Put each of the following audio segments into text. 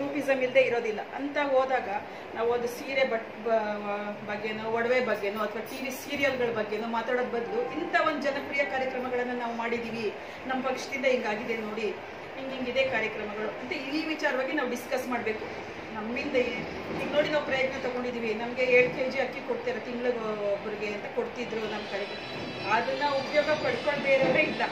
groupism ಇಲ್ಲದೆ ಇರೋದಿಲ್ಲ ಅಂತ ಹೋದಾಗ ನಾವು ಒಂದು ಸೀರೆ ಬಟ್ ಬ- ಬಗ್ಗೆನೋ ಒಡವೆ ಬಗ್ಗೆನೋ ಅಥವಾ ಟಿ ವಿ ಸೀರಿಯಲ್ಗಳ ಬಗ್ಗೆನೋ ಮಾತಾಡೋದ್ ಬದಲು ಇಂಥ ಒಂದು ಜನಪ್ರಿಯ ಕಾರ್ಯಕ್ರಮಗಳನ್ನು ನಾವು ಮಾಡಿದ್ದೀವಿ ನಮ್ಮ ಪಕ್ಷದಿಂದ ಹಿಂಗಾಗಿದೆ ನೋಡಿ ಹಿಂಗೆ ಹಿಂಗಿದೆ ಕಾರ್ಯಕ್ರಮಗಳು ಅಂತ ಈ ವಿಚಾರವಾಗಿ ನಾವು ಡಿಸ್ಕಸ್ ಮಾಡಬೇಕು ನಮ್ಮಿಂದ ಏ- ಈಗ ನೋಡಿ ನಾವು ಪ್ರಯತ್ನ ತಗೊಂಡಿದ್ದೀವಿ ನಮಗೆ ಏಳು ಕೆ ಜಿ ಅಕ್ಕಿ ಕೊಡ್ತಾರೆ ತಿಂಗಳಿಗೆ ಒಬ್ಬರಿಗೆ ಅಂತ ಕೊಡ್ತಿದ್ರು ನಮ್ಮ ಕಡೆಗೆ ಅದನ್ನ ಉಪಯೋಗ ಪಡ್ಕೊಂಡು ಬೇರೆಯವರೇ ಇಲ್ಲ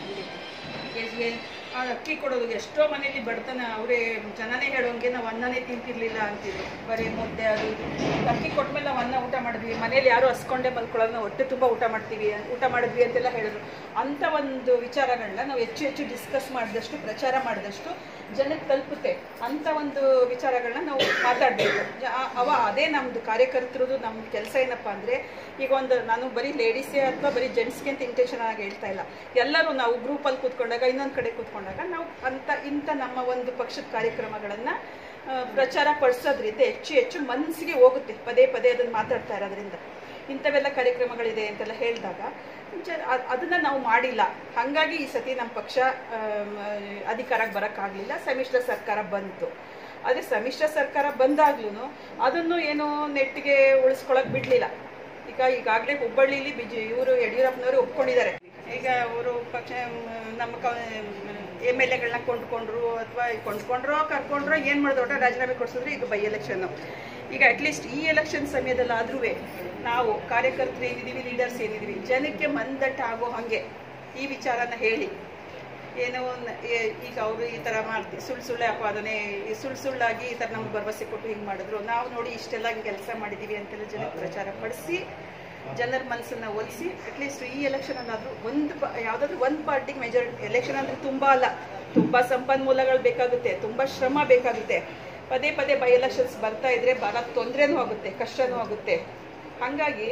ಕೆ ಜಿಗೆ ಆ ಅಕ್ಕಿ ಕೊಡೋದು ಎಷ್ಟೋ ಮನೇಲಿ ಬಡತನ ಅವರೇ ಜನನೇ ಹೇಳೋಂಗೆ ನಾವು ಅನ್ನನೇ ತಿಂತಿರ್ಲಿಲ್ಲ ಅಂತಿದ್ರು ಬರೀ ಮುದ್ದೆ ಅದು ಇದು ಅಕ್ಕಿ ಕೊಟ್ಮೇಲೆ ನಾವು ಅನ್ನ ಊಟ ಮಾಡಿದ್ವಿ ಮನೇಲಿ ಯಾರು ಹಸ್ಕೊಂಡೆ ಮಲ್ಕೊಳ್ಳೋದು ನಾವು ಹೊಟ್ಟೆ ತುಂಬ ಊಟ ಮಾಡ್ತೀವಿ ಊಟ ಮಾಡಿದ್ವಿ ಅಂತೆಲ್ಲ ಹೇಳಿದ್ರು ಅಂಥ ಒಂದು ವಿಚಾರಗಳನ್ನ ನಾವು ಹೆಚ್ಚು ಹೆಚ್ಚು ಡಿಸ್ಕಸ್ ಮಾಡಿದಷ್ಟು ಪ್ರಚಾರ ಮಾಡಿದಷ್ಟು ಜನಕ್ಕೆ ತಲುಪುತ್ತೆ ಅಂಥ ಒಂದು ವಿಚಾರಗಳನ್ನ ನಾವು ಮಾತಾಡಬೇಕು ಅವ ಅದೇ ನಮ್ಮದು ಕಾರ್ಯಕರ್ತರದು ನಮ್ಮ ಕೆಲಸ ಏನಪ್ಪ ಅಂದರೆ ಈಗ ಒಂದು ನಾನು ಬರೀ ಲೇಡೀಸೇ ಅಥವಾ ಬರೀ ಜೆಂಟ್ಸ್ಗೆ ಅಂತ ಇಂಟೆನ್ಷನ್ ಆಗಿ ಹೇಳ್ತಾ ಇಲ್ಲ ಎಲ್ಲರೂ ನಾವು ಗ್ರೂಪಲ್ಲಿ ಕೂತ್ಕೊಂಡಾಗ ಇನ್ನೊಂದು ಕಡೆ ಕೂತ್ಕೊಂಡಾಗ ನಾವು ಅಂತ ಇಂಥ ನಮ್ಮ ಒಂದು ಪಕ್ಷದ ಕಾರ್ಯಕ್ರಮಗಳನ್ನು ಪ್ರಚಾರ ಪಡಿಸೋದ್ರಿಂದ ಹೆಚ್ಚು ಹೆಚ್ಚು ಮನಸ್ಸಿಗೆ ಹೋಗುತ್ತೆ ಪದೇ ಪದೇ ಅದನ್ನು ಮಾತಾಡ್ತಾ ಇರೋದ್ರಿಂದ ಇಂಥವೆಲ್ಲ ಕಾರ್ಯಕ್ರಮಗಳಿದೆ ಅಂತೆಲ್ಲ ಹೇಳಿದಾಗ ಜ ಅದ್- ಅದನ್ನ ನಾವು ಮಾಡಿಲ್ಲ ಹಾಗಾಗಿ ಈ ಸತಿ ನಮ್ಮ ಪಕ್ಷ ಆಮ್, ಅಧಿಕಾರಕ್ಕೆ ಬರೋಕ್ಕಾಗಲಿಲ್ಲ ಸಮ್ಮಿಶ್ರ ಸರ್ಕಾರ ಬಂತು ಆದರೆ ಸಮ್ಮಿಶ್ರ ಸರ್ಕಾರ ಬಂದಾಗ್ಲೂ ಅದನ್ನು ಏನು ನೆಟ್ಟಿಗೆ ಉಳಿಸ್ಕೊಳಕ್ ಬಿಡಲಿಲ್ಲ ಈಗ ಈಗಾಗಲೇ ಹುಬ್ಬಳ್ಳಿಲಿ ಬಿಜೆ ಇವರು ಯಡಿಯೂರಪ್ಪನವರು ಒಪ್ಕೊಂಡಿದ್ದಾರೆ ಈಗ ಅವರು ಪಕ್ಷ ಮ್, ನಮ್ಮ ಕ ಎಮ್ ಎಲ್ ಎಗಳನ್ನ ಕೊಂಡ್ಕೊಂಡ್ರು ಅಥವಾ ಕೊಂಡ್ಕೊಂಡ್ರೋ ಕರ್ಕೊಂಡ್ರೋ ಏನು ಮಾಡಿದ್ರು ಒಟ್ಟು ರಾಜೀನಾಮೆ ಕೊಡಿಸಿದ್ರು ಈಗ ಬೈ ಎಲೆಕ್ಷನ್ನು ಈಗ ಅಟ್ಲೀಸ್ಟ್ ಈ ಎಲೆಕ್ಷನ್ ಸಮಯದಲ್ಲಾದ್ರೂ ನಾವು ಕಾರ್ಯಕರ್ತರು ಏನಿದ್ದೀವಿ ಲೀಡರ್ಸ್ ಏನಿದ್ದೀವಿ ಜನಕ್ಕೆ ಮಂದಟ್ಟ ಆಗೋ ಹಾಗೆ ಈ ವಿಚಾರನ ಹೇಳಿ ಏನೋ ಒಂದು ಏ- ಈಗ ಅವರು ಈ ಥರ ಮಾಡ್ತೀವಿ ಸುಳ್ಳು ಸುಳ್ಳು ಅಪಾದನೆ ಈ ಸುಳ್ಳು ಸುಳ್ಳಾಗಿ ಈ ಥರ ನಮ್ಗೆ ಭರವಸೆ ಕೊಟ್ಟು ಹಿಂಗೆ ಮಾಡಿದ್ರು ನಾವು ನೋಡಿ ಇಷ್ಟೆಲ್ಲ ಕೆಲಸ ಮಾಡಿದ್ದೀವಿ ಅಂತೆಲ್ಲ ಜನಕ್ಕೆ ಪ್ರಚಾರ ಪಡಿಸಿ ಜನರ ಮನಸ್ಸನ್ನ ಒಲಿಸಿ ಅಟ್ಲೀಸ್ಟ್ ಈ ಎಲೆಕ್ಷನ್ ಅನ್ನಾದರೂ ಒಂದು ಪ ಯಾವುದಾದ್ರೂ ಒಂದು ಪಾರ್ಟಿಗೆ ಮೆಜಾರಿಟಿ ಎಲೆಕ್ಷನ್ ಅಂದರೆ ತುಂಬ ಅಲ್ಲ ತುಂಬ ಸಂಪನ್ಮೂಲಗಳು ಬೇಕಾಗುತ್ತೆ ತುಂಬ ಶ್ರಮ ಬೇಕಾಗುತ್ತೆ ಪದೇ ಪದೇ ಬೈ ಎಲೆಕ್ಷನ್ಸ್ ಬರ್ತಾ ಇದ್ರೆ ಬರೋ ತೊಂದರೆನೂ ಆಗುತ್ತೆ ಕಷ್ಟನೂ ಆಗುತ್ತೆ ಹಾಗಾಗಿ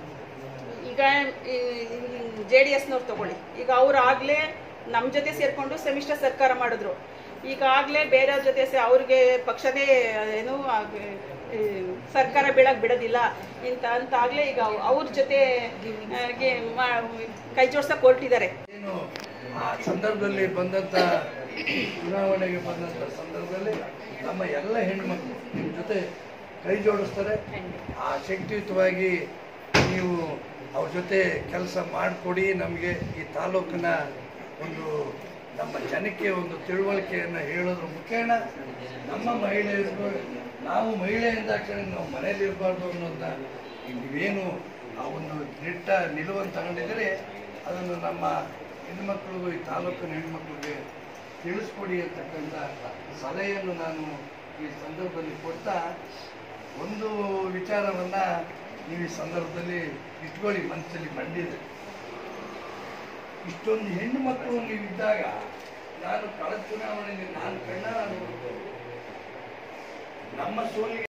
ಈಗ ಜೆ ಡಿ ಎಸ್ನವ್ರು ತಗೊಳ್ಳಿ ಈಗ ಅವ್ರು ಆಗ್ಲೇ ನಮ್ಮ ಜೊತೆ ಸೇರ್ಕೊಂಡು ಸಮ್ಮಿಶ್ರ ಸರ್ಕಾರ ಮಾಡಿದ್ರು ಈಗಾಗಲೇ ಬೇರೆಯವ್ರ ಜೊತೆ ಸೇ ಅವ್ರಿಗೆ ಪಕ್ಷನೇ ಏನು ಆಗ್- ಈ ಸರ್ಕಾರ ಬೀಳಕ್ ಬಿಡೋದಿಲ್ಲ ಇಂತ ಅಂತ ಆಗ್ಲೇ ಈಗ ಅವ್ರ ಜೊತೆ ಆ, ಗೆ ಮಾ- ಕೈ ಜೋಡ್ಸಕ್ ಹೊರಟಿದ್ದಾರೆ ಏನು ಆ ಸಂದರ್ಭದಲ್ಲಿ ಬಂದಂಥ ಚುನಾವಣೆಗೆ ಬಂದಂಥ ಸಂದರ್ಭದಲ್ಲಿ ನಮ್ಮ ಎಲ್ಲ ಹೆಣ್ಮಕ್ಳು ನಿಮ್ಮ ಜೊತೆ ಕೈ ಜೋಡಿಸ್ತಾರೆ ಆ ಶಕ್ತಿಯುತವಾಗಿ ನೀವು ಅವ್ರ ಜೊತೆ ಕೆಲಸ ಮಾಡಿಕೊಡಿ ನಮಗೆ ಈ ತಾಲೂಕಿನ ಒಂದು ನಮ್ಮ ಜನಕ್ಕೆ ಒಂದು ತಿಳುವಳಿಕೆಯನ್ನು ಹೇಳೋದ್ರ ಮುಖೇನ ನಮ್ಮ ಮಹಿಳೆಯರಿಗೂ ನಾವು ಮಹಿಳೆ ಎಂದಾಕ್ಷಣ ನಾವು ಮನೇಲಿ ಇರಬಾರ್ದು ಅನ್ನೋದನ್ನ ಈಗ ನೀವೇನು ಆ ಒಂದು ದಿಟ್ಟ ನಿಲುವನ್ನು ತಗೊಂಡಿದ್ದೀರಿ ಅದನ್ನು ನಮ್ಮ ಹೆಣ್ಮಕ್ಳಿಗೂ ಈ ತಾಲೂಕಿನ ಹೆಣ್ಮಕ್ಳಿಗೆ ತಿಳಿಸ್ಕೊಡಿ ಅಂತಕ್ಕಂಥ ಸಲಹೆಯನ್ನು ನಾನು ಈ ಸಂದರ್ಭದಲ್ಲಿ ಕೊಡ್ತಾ ಒಂದು ವಿಚಾರವನ್ನು ನೀವು ಈ ಸಂದರ್ಭದಲ್ಲಿ ಇಟ್ಕೊಳ್ಳಿ ಮನಸ್ಸಲ್ಲಿ ಬಂದಿದೆ ಇಷ್ಟೊಂದು ಹೆಣ್ಣು ಮಕ್ಕಳು ನೀವಿದ್ದಾಗ ನಾನು ಕಳೆದ ಚುನಾವಣೆಯಲ್ಲಿ ನಾನು ಕಣ್ಣಾರ ನೋಡ್ಬೋದು ನಮ್ಮ ಸೋಲಿಗೆ